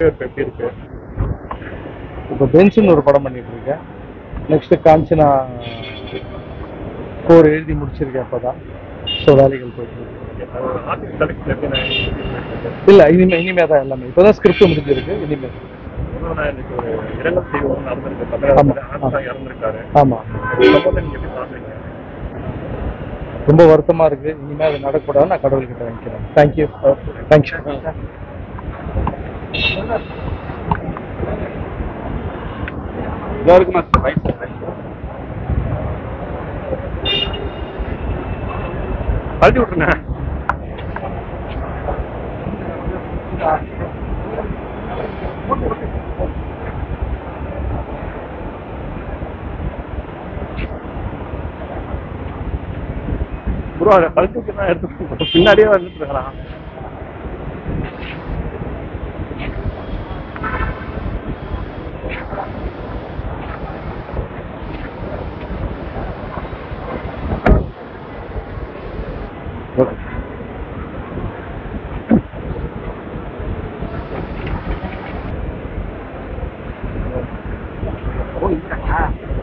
வரவேற்பு எப்படி இருக்கு இப்போ பென்ஷன் ஒரு படம் பண்ணிட்டு இருக்கேன் நெக்ஸ்ட் காஞ்சனா கோர் எழுதி முடிச்சிருக்கேன் இப்போ தான் ஸோ வேலைகள் போயிட்டு இருக்கு. ஆர்டிஸ்ட் செலக்ஷன் எப்படி நான் இல்லை இனிமே இனிமே தான் எல்லாமே இப்போ தான் ஸ்கிரிப்ட் முடிஞ்சிருக்கு இனிமே நான் இன்னைக்கு ஒரு இரங்கல் செய்வோம் நடந்திருக்கு ஆமா. தமிழக ஆனந்தா இறந்திருக்காரு ஆமாம் சம்பவத்தை நீங்க எப்படி பாக்குறீங்க ரொம்ப வருத்தமா இருக்கு இனிமே அது நடக்கக்கூடாது நான் கடவுள்கிட்ட வாங்கிக்கிறேன் தேங்க்யூ தேங்க்யூ இதா இருக்குமா சார் ரைட் சார் கழட்டி விட்டுருங்க ப்ரோ அதை கழட்டி விட்டு தான் எடுத்து பின்னாடியே வந்துட்டு இருக்கலாம் ஓ இல்லையா